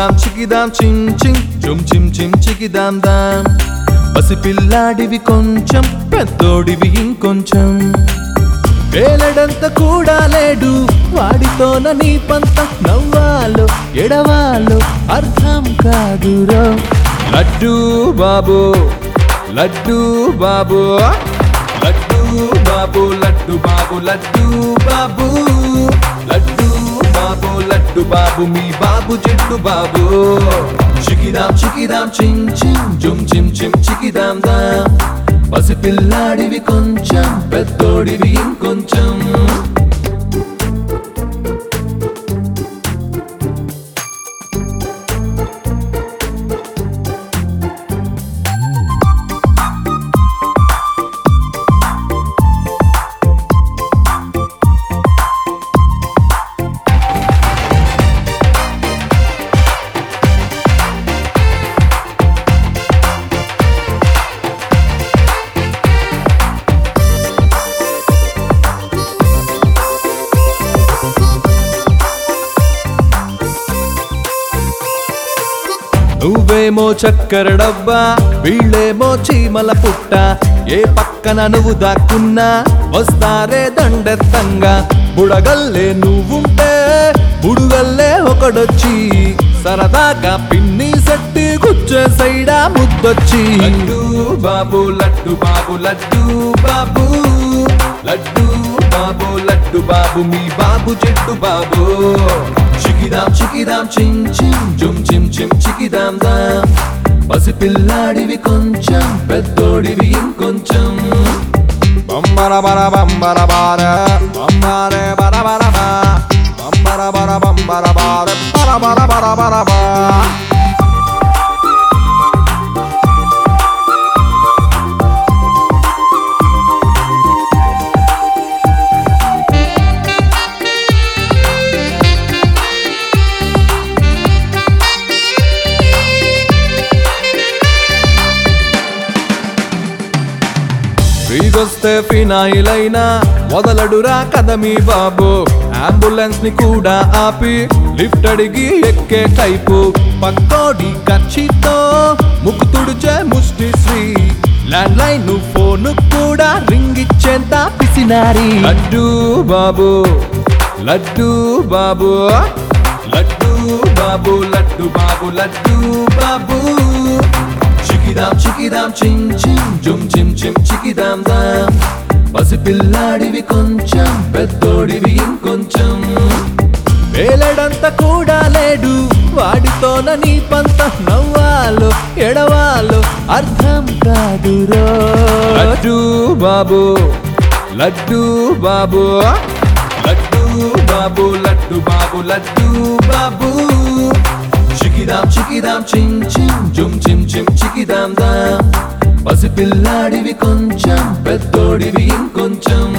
చికిదాం చికిదాం చిం చిం చుం చిం చిం చికిదాం దాం పసి పిల్లాడివి కొంచెం పెద్దోడివి ఇంకొంచెం వేలడంత కూడా లేడు వాడితోన నీ పంత నవ్వాలో ఎడవాలో అర్థం కాదురో లడ్డు బాబు లడ్డు బాబు లడ్డు బాబు లడ్డు బాబు లడ్డు బాబు లడ్డు బాబు లడ్డు బాబు మీ బాబు చెట్టు బాబు చికిదాం చికిదాం చిం చిం జుం చిం చిం చికిదాం దాం పసి పిల్లాడివి కొంచెం పెద్దోడివి ఇంకొంచెం నువ్వేమో చక్కెర డబ్బా వీళ్ళేమో చీమల పుట్ట ఏ పక్కన నువ్వు దాక్కున్నా వస్తారే దండెత్తంగా బుడగల్లే నువ్వుంటే బుడుగల్లే ఒకడొచ్చి సరదాగా పిన్ని సెట్టి గుచ్చే సైడా ముద్దొచ్చి లడ్డు బాబు లడ్డు బాబు లడ్డు బాబు లడ్డు బాబు లడ్డు బాబు మీ బాబు చెట్టు బాబు చికిదాం చికిదాం చిం చిం జుం చిం చిం చికిదాం దాం పసి పిల్లాడివి కొంచెం పెద్దోడివి ఇంకొంచెం బంబర బర బంబర బార బంబరే బర బర బా బంబర బర బంబర బార బర బర బర బర బా ఫ్రీగొస్తే ఫినాయిల్ అయినా వదలడురా కద మీ బాబు అంబులెన్స్ ని కూడా ఆపి లిఫ్ట్ అడిగి ఎక్కే టైపు పక్కోడి ఖర్చితో ముక్కు తుడిచే ముష్టి శ్రీ ల్యాండ్ లైన్ ఫోన్ కూడా రింగ్ ఇచ్చేంత పిసినారి లడ్డు బాబు లడ్డు బాబు లడ్డు బాబు లడ్డు బాబు లడ్డు బాబు చికిదాం చికిదాం చిం చిం జుం చిం చిం చికిదాం దాం పసి పిల్లాడివి కొంచెం పెద్దోడివి ఇంకొంచెం వేలడంత కూడా లేడు వాడితోన నీ పంత నవ్వాలో ఎడవాలో అర్థం కాదురో లడ్డు బాబు లడ్డు బాబు లడ్డు బాబు లడ్డు బాబు లడ్డు బాబు చికిదాం చికిదాం చిం చిం జుం చిం చిం చికిదాం దాం పసి పిల్లాడివి కొంచెం పెద్దోడివి ఇంకొంచెం